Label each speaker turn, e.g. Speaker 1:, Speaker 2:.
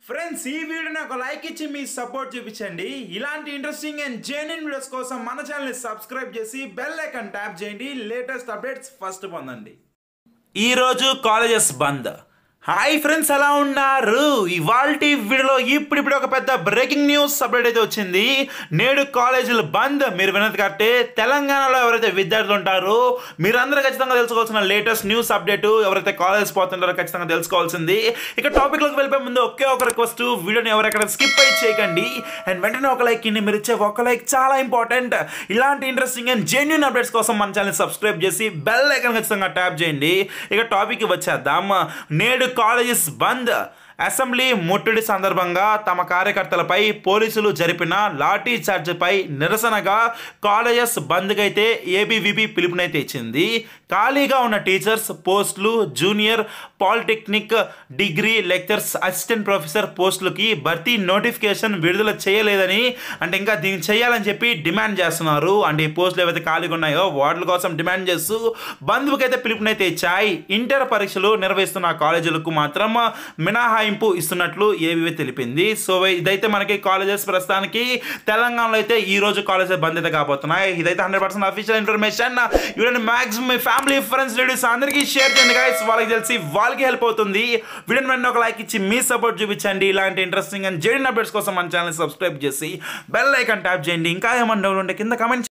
Speaker 1: friends ఈ వీడియోని ఒక లైక్ ఇచ్చి మీ సపోర్ట్ చూపించండి ఇలాంటి ఇంట్రెస్టింగ్ అండ్ జెన్యున్ వీడియోస్ కోసం మన ఛానల్ని సబ్స్క్రైబ్ చేసి బెల్ ఐకాన్ ట్యాప్ చేయండి లేటెస్ట్ అప్డేట్స్ ఫస్ట్ పొందండి ఈరోజు కాలేజెస్ బంద్ హాయ్ ఫ్రెండ్స్ ఎలా ఉన్నారు ఇవాళ వీడియోలో ఇప్పుడిప్పుడు ఒక పెద్ద బ్రేకింగ్ న్యూస్ అప్డేట్ అయితే వచ్చింది నేడు కాలేజీలు బంద్ మీరు వినది కట్టే తెలంగాణలో ఎవరైతే విద్యార్థులు ఉంటారో మీరందరూ ఖచ్చితంగా తెలుసుకోవాల్సిన లేటెస్ట్ న్యూస్ అప్డేట్ ఎవరైతే కాలేజ్ పోతుంటారో ఖచ్చితంగా తెలుసుకోవాల్సింది ఇక టాపిక్లోకి వెళ్ళిపోయే ముందు ఒకే ఒక రిక్వెస్ట్ వీడియోని ఎవరెక్కడ స్కిప్ అయి చేయకండి అండ్ వెంటనే ఒక లైక్ ఇన్ని మీరు ఇచ్చే ఒక లైక్ చాలా ఇంపార్టెంట్ ఇలాంటి ఇంట్రెస్టింగ్ అండ్ జెన్యున్ అప్డేట్స్ కోసం మన ఛానల్ సబ్స్క్రైబ్ చేసి బెల్ ఐకాన్ ఖచ్చితంగా ట్యాప్ చేయండి ఇక టాపిక్ వచ్చేద్దాం నేడు కాలేజెస్ బంద్ అసెంబ్లీ ముట్టడి సందర్భంగా తమ కార్యకర్తలపై పోలీసులు జరిపిన లాఠీ చార్జ్పై నిరసనగా కాలేజెస్ బంద్కి అయితే ఏబీవీపీ పిలుపునైతే ఇచ్చింది ఖాళీగా ఉన్న టీచర్స్ పోస్టులు junior polytechnic degree lectures assistant professor పోస్టులకి భర్తీ నోటిఫికేషన్ విడుదల చేయలేదని అంటే ఇంకా దీన్ని చేయాలని చెప్పి డిమాండ్ చేస్తున్నారు అంటే ఈ పోస్టులు ఏవైతే ఖాళీగా ఉన్నాయో వార్డుల కోసం డిమాండ్ చేస్తూ బంధువుకి అయితే పిలుపునైతే ఇచ్చాయి ఇంటర్ పరీక్షలు నిర్వహిస్తున్న కాలేజీలకు మాత్రం మినహాయింపు ఇస్తున్నట్లు ఏవీవీ తెలిపింది సో ఇదైతే మనకి కాలేజెస్ ప్రస్తుతానికి తెలంగాణలో అయితే ఈ రోజు కాలేజెస్ బంద్ అయితే కాబోతున్నాయి ఇదైతే హండ్రెడ్ పర్సెంట్ అఫీషియల్ ఇన్ఫర్మేషన్ వీడియోని మాక్సిమం మీ ఫ్యామిలీ ఫ్రెండ్స్ రిలేటివ్స్ అందరికీ షేర్ చేయండి గైస్ వాళ్ళకి తెలిసి వాళ్ళకి హెల్ప్ అవుతుంది వీడియోని వెంటనే ఒక లైక్ ఇచ్చి మీ సపోర్ట్ చూపించండి ఇలాంటి ఇంట్రెస్టింగ్ అండ్ జెన్యున్ అప్డేట్స్ కోసం మన ఛానల్ సబ్స్క్రైబ్ చేసి బెల్ ఐకాన్ ట్యాప్ చేయండి ఇంకా ఏమన్నా డౌట్ ఉంటే కింద కమెంట్